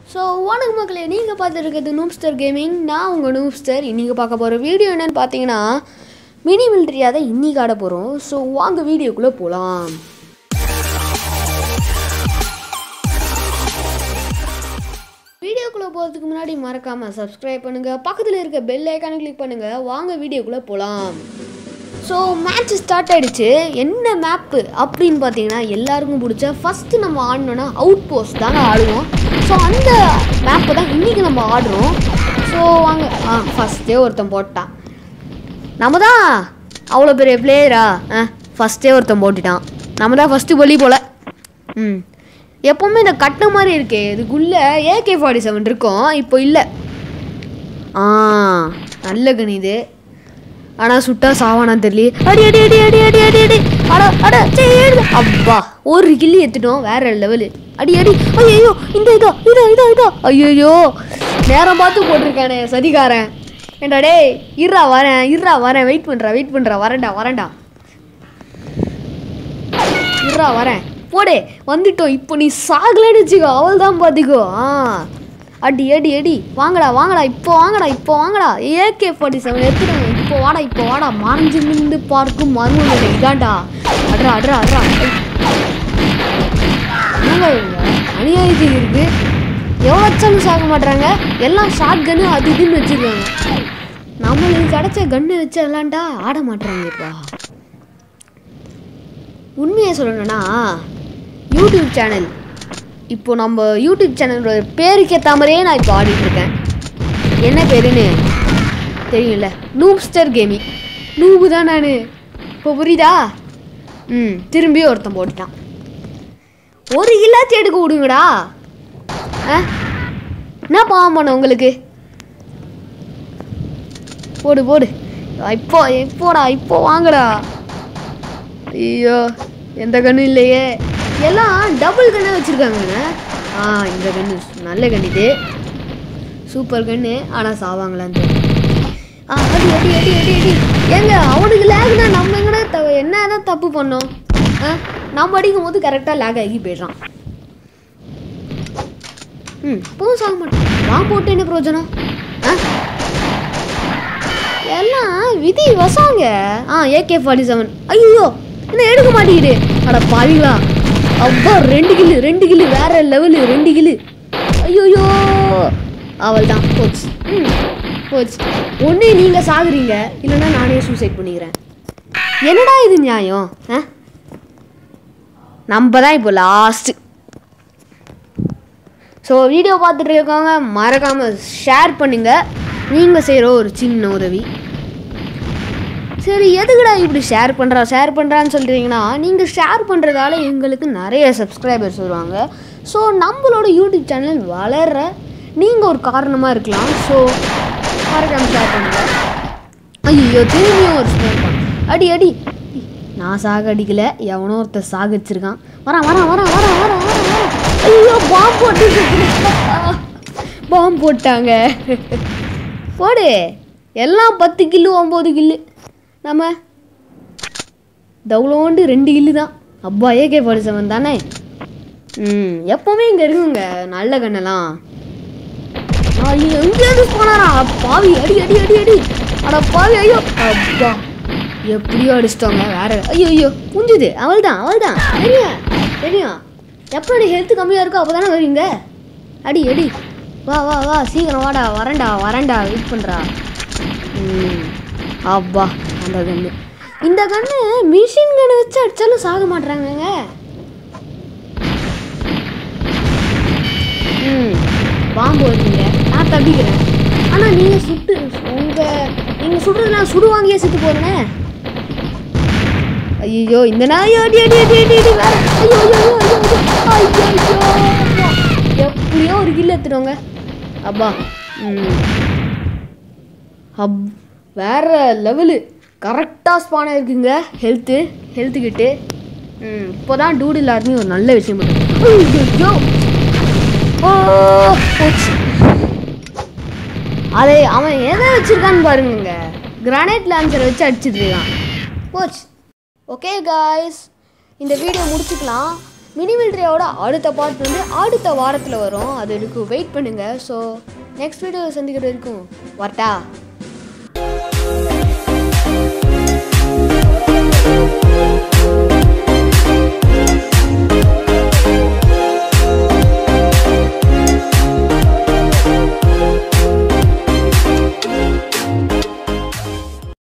So வணக்கம் மக்களே நீங்கள் பார்த்துருக்கிறது நூப்ஸ்டர் கேமிங் நான் உங்கள் நூப்ஸ்டர் இன்றைக்கி பார்க்க போகிற வீடியோ என்னன்னு பார்த்தீங்கன்னா மினி மிலிட்ரியாக தான் இன்றைக்கி ஆட போகிறோம் ஸோ வாங்க வீடியோக்குள்ளே போகலாம் வீடியோக்குள்ளே போகிறதுக்கு முன்னாடி மறக்காமல் சப்ஸ்கிரைப் பண்ணுங்கள் பக்கத்தில் இருக்க பெல் ஐக்கானை கிளிக் பண்ணுங்கள் வாங்க வீடியோக்குள்ளே போகலாம் ஸோ மேட்ச் ஸ்டார்ட் ஆயிடுச்சு என்ன மேப்பு அப்படின்னு பார்த்தீங்கன்னா எல்லாருக்கும் பிடிச்ச ஃபஸ்ட்டு நம்ம ஆடணும்னா அவுட் போஸ்ட் தாங்க ஆடுவோம் ஸோ அந்த மேப்பை தான் இன்றைக்கி நம்ம ஆடுறோம் ஸோ வாங்க ஆ ஃபஸ்ட்டே ஒருத்தன் போட்டான் நம்ம தான் அவ்வளோ பெரிய பிளேயரா ஆ ஃபஸ்ட்டே ஒருத்தன் போட்டுட்டான் நம்ம தான் ஃபஸ்ட்டு பலி போல் ம் எப்போவுமே இந்த கட்ட மாதிரி இருக்கே இதுக்குள்ளே ஏகே ஃபார்ட்டி செவன் இருக்கும் இப்போ இல்லை ஆ நல்ல கணிது ஆனால் சுட்டா சாவானா தெரியல அடி அடி அடி அடி அடி அடி அடி அட அட சரி அப்பா ஒரு கில்லி எடுத்துட்டோம் வேற லெவலு அடி அடி ஐயோ இந்த இதோ இதோ இதோ இதோ ஐயோ நேரம் பார்த்து போட்டிருக்கானே சதிகாரன் ஏண்டா டேய் இருறா வரேன் இருறா வரேன் வெயிட் பண்ணுறா வெயிட் பண்ணுறா வரேன்டா வரேன்டா இருறா வரேன் போடே வந்துட்டோம் இப்போ நீ சாகலன்னு வச்சுக்கோ அவள் தான் பார்த்துக்கோ ஆ அடி அடி அடி வாங்கடா வாங்கடா இப்போ வாங்கடா இப்போ வாங்கடா ஏகே ஃபார்ட்டி செவன் எடுத்துடுங்க இப்போ வாடா இப்போ வாடா மறைஞ்சு நின்று பார்க்கும் மர்மம் இதாண்டா அட்ரா அட்ரா அட்ரா என்னங்க இவங்க அநியாயத்துக்கு இருக்கு எவ்வளோ வச்சாலும் சாக மாட்றாங்க எல்லாம் ஷார்ட் கன்னு அது இதுன்னு வச்சுருக்காங்க நம்மளுக்கு கிடைச்ச கன்று வச்சு விளாண்டா ஆட மாட்றாங்கப்பா உண்மையை சொல்லணும்னா யூடியூப் சேனல் இப்போ நம்ம யூடியூப் சேனலோட பேருக்கு ஏற்ற மாதிரியே நான் இப்போ ஆடிட்டு இருக்கேன் என்ன பேருன்னு தெரியும்ல நூப்ஸ்டர் கேமிங் நூபு தான் நான் இப்போ புரியுதா ம் திரும்பி ஒருத்தன் போட்டுட்டான் ஒரு கில்லாச்சும் எடுக்க விடுங்கடா ஆ என்ன பாவம் பண்ண உங்களுக்கு போடு போடு இப்போ இப்போடா இப்போ வாங்கடா ஐயோ எந்த கண்ணும் இல்லையே எல்லாம் டபுள் கண்ணை வச்சுருக்காங்கங்க ஆ இந்த கண்ணு நல்ல கண்ணு இது சூப்பர் கண்ணு ஆனால் சாவாங்களான்னு தெரியல. ஆ அடி அடி அடி அடி அடி ஏங்க அவனுக்கு லேக்னா நம்ம எங்கடா த என்ன தான் தப்பு பண்ணோம் ஆ நம்ம அடிக்கும் போது கரெக்டாக லேக் ஆகி போயிடுறான் ம் போதும் சாக மாட்டேன் நான் போட்டு என்ன பிரயோஜனம் ஆ எல்லாம் விதி வசாங்க ஆ ஏகே ஃபார்ட்டி செவன் ஐயோ என்ன எடுக்க மாட்டேங்குது அட பாவிங்களா அப்பா ரெண்டு கில்லு ரெண்டு கில்லு வேற லெவலு ரெண்டு கில்லு ஐயோயோ அவள் தான் போச்சு ம் போச்சு ஒன்று நீங்கள் சாகுறீங்க இல்லைன்னா நானே சூசைட் பண்ணிக்கிறேன் என்னடா இது நியாயம் ஆ நம்ம தான் இப்போ லாஸ்ட்டு ஸோ வீடியோ பார்த்துட்டு இருக்கவங்க மறக்காமல் ஷேர் பண்ணுங்கள் நீங்கள் செய்கிற ஒரு சின்ன உதவி சரி எதுக்குடா இப்படி ஷேர் பண்ணுறா ஷேர் பண்ணுறான்னு சொல்கிறீங்கன்னா நீங்கள் ஷேர் பண்ணுறதால எங்களுக்கு நிறைய சப்ஸ்கிரைபர்ஸ் வருவாங்க ஸோ நம்மளோட யூடியூப் சேனல் வளர நீங்கள் ஒரு காரணமாக இருக்கலாம் ஸோ மறக்காமல் ஷேர் பண்ணுங்கள் ஐயோ திரும்பியும் ஒரு ஸ்மோக் அடி அடி நான் சாக அடிக்கல எவனோ ஒருத்தர் சாக வச்சிருக்கான் வரான் வரான் வரான் வரான் வரான் வரான் வரான் ஐயோ பாம்பு போட்டு பாம்பு போட்டாங்க போடு எல்லாம் பத்து கில்லு ஒம்பது கில்லு நம்ம தவுளோண்டு ரெண்டு கில்லு தான் அப்பா ஏகே ஃபார்ட்டி செவன் தானே ம் எப்போவுமே இங்கே இருக்குங்க நல்ல கண்ணெல்லாம் ஐயோ எங்கேயாவது போனாரா பாவி அடி அடி அடி அடி அட பாவி ஐயோ அப்பா எப்படியோ அடிச்சிட்டோங்க வேற ஐயோ ஐயோ புஞ்சுது அவள் தான் அவள் தான் தெரியும் தெரியும் எப்போ நீ ஹெல்த் கம்மியாக இருக்கோ அப்போ தானே வருவீங்க அடி அடி வா வா வா சீக்கிரம் வாடா வரேன்டா வரேன்டா வெயிட் பண்ணுறா ம் அப்பா அந்த கன்று இந்த கன்று மிஷின் கன்று வச்சு அடித்தாலும் சாக மாட்றாங்கங்க ம் பாம்பு வருவீங்க நான் தப்பிக்கிறேன் ஆனால் நீங்கள் சுட்டு உங்கள் நீங்கள் சுடுறதுலாம் சுடுவாங்கியே செத்து போகிறேனே ஐயோ இந்த நாய் அடி அடி அடி அடி அடி வேற ஐயோ ஐயோ ஐயோ ஐயோ ஐயோ எப்படியோ ஒரு கில்லு எடுத்துட்டோங்க அப்பா ம் அப் வேற லெவலு கரெக்டாக ஸ்பான் இருக்குங்க ஹெல்த்து ஹெல்த்து கிட்டு ம் இப்போ தான் டூடு எல்லாருமே ஒரு நல்ல விஷயம் பண்ணுது ஐயோ ஓ போச்சு அதை அவன் எதை வச்சிருக்கான்னு பாருங்க கிரானைட் லான்ச்சரை வச்சு அடிச்சிட்டு இருக்கான் போச்சு ஓகே காய்ஸ் இந்த வீடியோ முடிச்சுக்கலாம் மினி மிலிட்ரியோட அடுத்த பார்ட் வந்து அடுத்த வாரத்தில் வரும் அது எனக்கு வெயிட் பண்ணுங்கள் ஸோ நெக்ஸ்ட் வீடியோ சந்திக்கிற வரைக்கும் வரட்டா